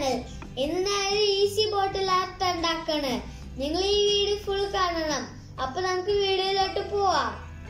channel ഇന്ന് ഞാൻ easy bottle art ഉണ്ടാക്കാണ് നിങ്ങൾ ഈ വീഡിയോ ഫുൾ കാണണം അപ്പൊ നമുക്ക് വീഡിയോയിലോട്ട് പോവാം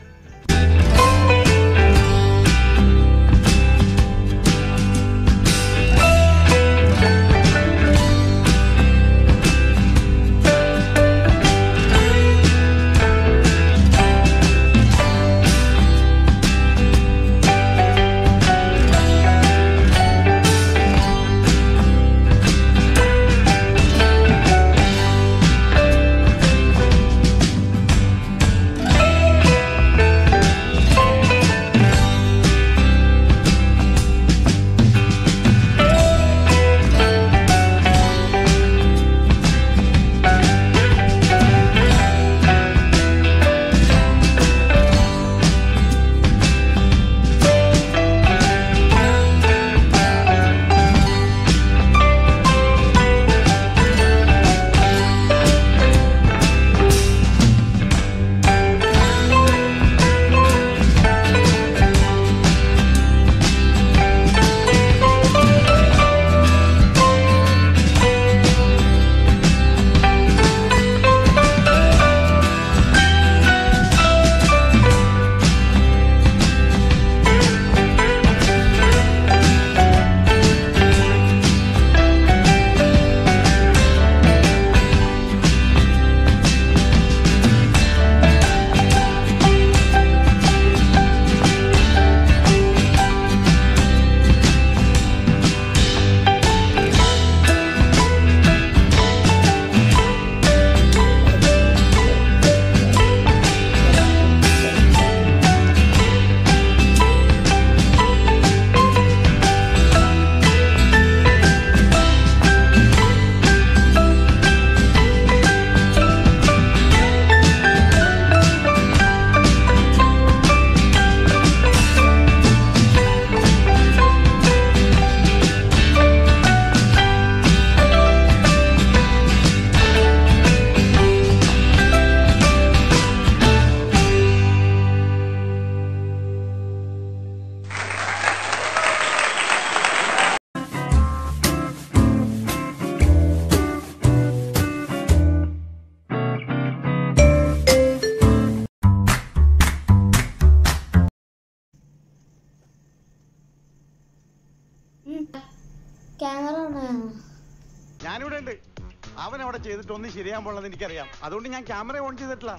ക്യാമറ ഓണാണ് ഞാനിവിടെ ഉണ്ട് അവൻ അവിടെ ചെയ്തിട്ട് ഒന്നും ശരിയാൻ പോണെന്ന് എനിക്കറിയാം അതുകൊണ്ട് ഞാൻ ക്യാമറ ഓൺ ചെയ്തിട്ടില്ല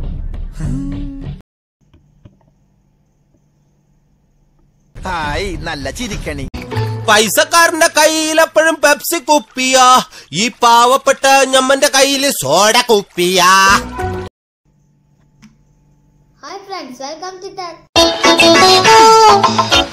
ഹായ് നല്ല ചിരിക്കണി പൈസക്കാരന്റെ കയ്യിലെപ്പോഴും പെപ്സി കുപ്പിയാ ഈ പാവപ്പെട്ട ഞമ്മന്റെ കയ്യില് സോഡ കുപ്പിയാ ഹായ് ഫ്രണ്ട്സ് വെൽക്കം ടു